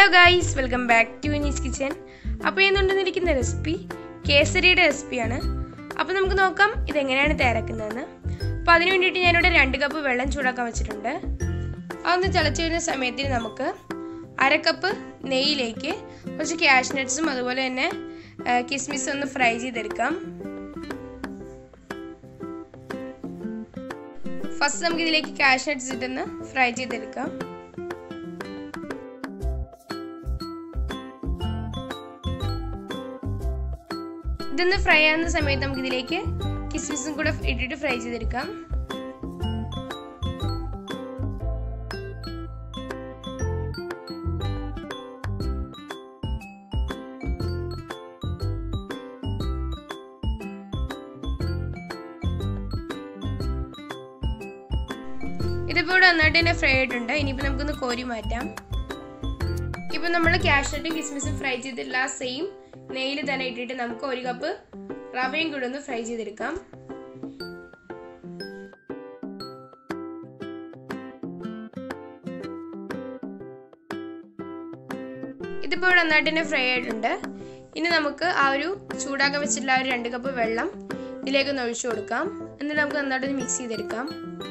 hello guys welcome back to Vinee's kitchen അപ്പോൾ ഇന്നുണ്ടെന്നിരിക്കുന്ന recipe കേസരിയുടെ റെസിപ്പിയാണ് അപ്പോൾ നമുക്ക് നോക്കാം ഇതെങ്ങനെയാണ് തയ്യാറാക്കുന്നതെന്ന് അപ്പോൾ അതിന് വേണ്ടിയിട്ട് ഞാനിവിടെ രണ്ട് കപ്പ് വെള്ളം ചൂടാക്കാൻ വെച്ചിട്ടുണ്ട് അതൊന്ന് തിളച്ച് വരുന്ന സമയത്തിന് നമുക്ക് അര കപ്പ് നെയ്യിലേക്ക് കുറച്ച് ക്യാഷ് നട്ട്സും അതുപോലെ തന്നെ കിസ്മിസും ഒന്ന് ഫ്രൈ ചെയ്തെടുക്കാം ഫസ്റ്റ് നമുക്ക് ഇതിലേക്ക് ക്യാഷ് നട്ട്സ് ഇട്ടൊന്ന് ഫ്രൈ ചെയ്തെടുക്കാം ഇതൊന്ന് ഫ്രൈ ആവുന്ന സമയത്ത് നമുക്ക് ഇതിലേക്ക് കിസ്മിസും കൂടെ ഇട്ടിട്ട് ഫ്രൈ ചെയ്തെടുക്കാം ഇതിപ്പോൾ ഇവിടെ നന്നായിട്ട് തന്നെ ഫ്രൈ ആയിട്ടുണ്ട് ഇനിയിപ്പോൾ നമുക്കൊന്ന് കോരി മാറ്റാം ഇപ്പം നമ്മൾ ക്യാഷ്നട്ടും കിസ്മിസും ഫ്രൈ ചെയ്തിട്ടുള്ള ആ സെയിം നെയ്യിൽ തന്നെ ഇട്ടിട്ട് നമുക്ക് ഒരു കപ്പ് റവയും കൂടെ ഒന്ന് ഫ്രൈ ചെയ്തെടുക്കാം ഇതിപ്പോൾ ഇവിടെ നന്നായിട്ട് തന്നെ ഫ്രൈ ആയിട്ടുണ്ട് ഇനി നമുക്ക് ആ ഒരു ചൂടാക്കാൻ വെച്ചിട്ടുള്ള ആ ഒരു രണ്ട് കപ്പ് വെള്ളം ഇതിലേക്ക് ഒന്ന് ഒഴിച്ചു കൊടുക്കാം എന്നിട്ട് നമുക്ക് നന്നായിട്ട് മിക്സ് ചെയ്തെടുക്കാം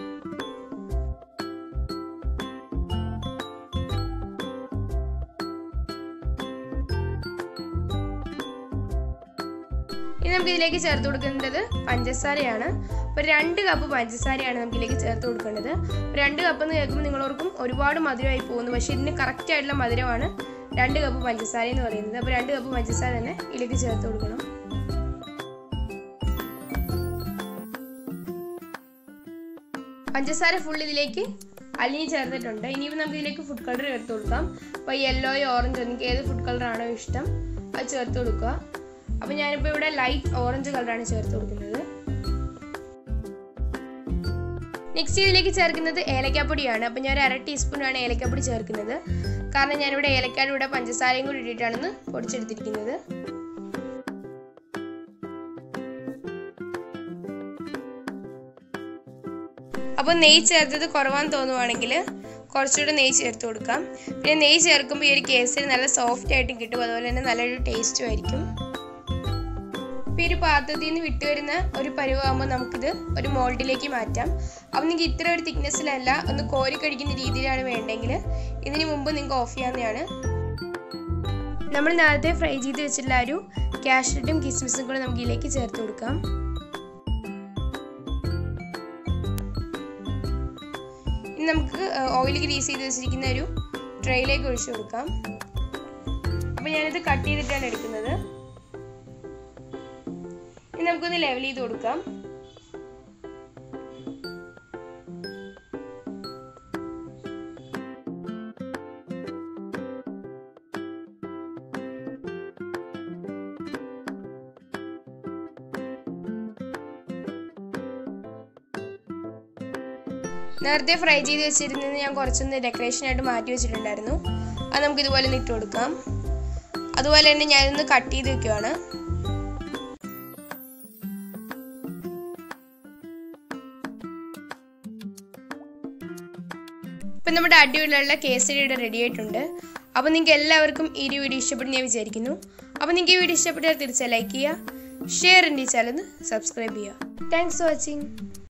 ഇനി നമുക്ക് ഇതിലേക്ക് ചേർത്ത് കൊടുക്കേണ്ടത് പഞ്ചസാരയാണ് അപ്പോൾ രണ്ട് കപ്പ് പഞ്ചസാരയാണ് നമുക്ക് ഇതിലേക്ക് ചേർത്ത് കൊടുക്കേണ്ടത് രണ്ട് കപ്പ് എന്ന് കേൾക്കുമ്പോൾ നിങ്ങളോർക്കും ഒരുപാട് മധുരമായി പോകുന്നു പക്ഷേ ഇതിന് കറക്റ്റ് ആയിട്ടുള്ള മധുരമാണ് രണ്ട് കപ്പ് പഞ്ചസാര എന്ന് പറയുന്നത് അപ്പോൾ രണ്ട് കപ്പ് പഞ്ചസാര തന്നെ ഇതിലേക്ക് ചേർത്ത് കൊടുക്കണം പഞ്ചസാര ഫുൾ ഇതിലേക്ക് അലിഞ്ഞ് ചേർത്തിട്ടുണ്ട് ഇനിയിപ്പോൾ നമുക്ക് ഇതിലേക്ക് ഫുഡ് കളർ ചേർത്ത് കൊടുക്കാം അപ്പോൾ യെല്ലോയോ ഓറഞ്ചോ നിങ്ങൾക്ക് ഏത് ഫുഡ് കളറാണോ ഇഷ്ടം അത് ചേർത്ത് കൊടുക്കുക അപ്പോൾ ഞാനിപ്പോൾ ഇവിടെ ലൈറ്റ് ഓറഞ്ച് കളറാണ് ചേർത്ത് കൊടുക്കുന്നത് നെക്സ്റ്റ് ഇതിലേക്ക് ചേർക്കുന്നത് ഏലക്കാപ്പൊടിയാണ് അപ്പോൾ ഞാൻ ഒരു അര ടീസ്പൂണാണ് ഏലക്കാപ്പൊടി ചേർക്കുന്നത് കാരണം ഞാനിവിടെ ഏലക്കാട് കൂടെ പഞ്ചസാരയും കൂടി ഇട്ടിട്ടാണ് പൊടിച്ചെടുത്തിരിക്കുന്നത് അപ്പോൾ നെയ്യ് ചേർത്തത് കുറവാന്ന് തോന്നുവാണെങ്കിൽ കുറച്ചുകൂടെ നെയ്യ് ചേർത്ത് കൊടുക്കാം പിന്നെ നെയ്യ് ചേർക്കുമ്പോൾ ഈ ഒരു കേസരി നല്ല സോഫ്റ്റ് ആയിട്ടും കിട്ടും അതുപോലെ തന്നെ നല്ലൊരു ടേസ്റ്റും ആയിരിക്കും ഇപ്പോൾ ഈ ഒരു പാത്രത്തിൽ നിന്ന് വിട്ടു വരുന്ന ഒരു പരുവാകുമ്പോൾ നമുക്കിത് ഒരു മോൾഡിലേക്ക് മാറ്റാം അപ്പം നിങ്ങൾക്ക് ഇത്ര ഒരു തിക്നെസ്സിലല്ല ഒന്ന് കോരി കഴിക്കുന്ന രീതിയിലാണ് വേണ്ടെങ്കിൽ ഇതിന് മുമ്പ് നിങ്ങൾക്ക് ഓഫ് ചെയ്യാവുന്നതാണ് നമ്മൾ നേരത്തെ ഫ്രൈ ചെയ്ത് വെച്ചിട്ടുള്ള ഒരു കാഷ്നട്ടും കിസ്മിസും കൂടെ നമുക്ക് ഇതിലേക്ക് ചേർത്ത് കൊടുക്കാം ഇനി നമുക്ക് ഓയിൽ ഗ്രീസ് ചെയ്ത് വെച്ചിരിക്കുന്ന ഒരു ട്രേയിലേക്ക് ഒഴിച്ചു കൊടുക്കാം അപ്പോൾ ഞാനിത് കട്ട് ചെയ്തിട്ടാണ് എടുക്കുന്നത് ഇനി നമുക്കൊന്ന് ലെവൽ ചെയ്ത് കൊടുക്കാം നേരത്തെ ഫ്രൈ ചെയ്ത് വെച്ചിരുന്നത് ഞാൻ കുറച്ചൊന്ന് ഡെക്കറേഷനായിട്ട് മാറ്റി വെച്ചിട്ടുണ്ടായിരുന്നു അത് നമുക്ക് ഇതുപോലെ ഒന്ന് ഇട്ട് കൊടുക്കാം അതുപോലെ തന്നെ ഞാനൊന്ന് കട്ട് ചെയ്ത് വെക്കുവാണ് ഇപ്പം നമ്മുടെ അടിപൊളിയുള്ള കേസരിയുടെ റെഡി ആയിട്ടുണ്ട് അപ്പോൾ നിങ്ങൾക്ക് എല്ലാവർക്കും ഈ ഒരു വീഡിയോ ഇഷ്ടപ്പെടുന്ന ഞാൻ വിചാരിക്കുന്നു അപ്പോൾ നിങ്ങൾക്ക് ഈ വീഡിയോ ഇഷ്ടപ്പെട്ടാൽ തീർച്ചയായും ലൈക്ക് ചെയ്യുക ഷെയർ എൻ്റെ ചാനൽ സബ്സ്ക്രൈബ് ചെയ്യുക താങ്ക്സ് ഫോർ വാച്ചിങ്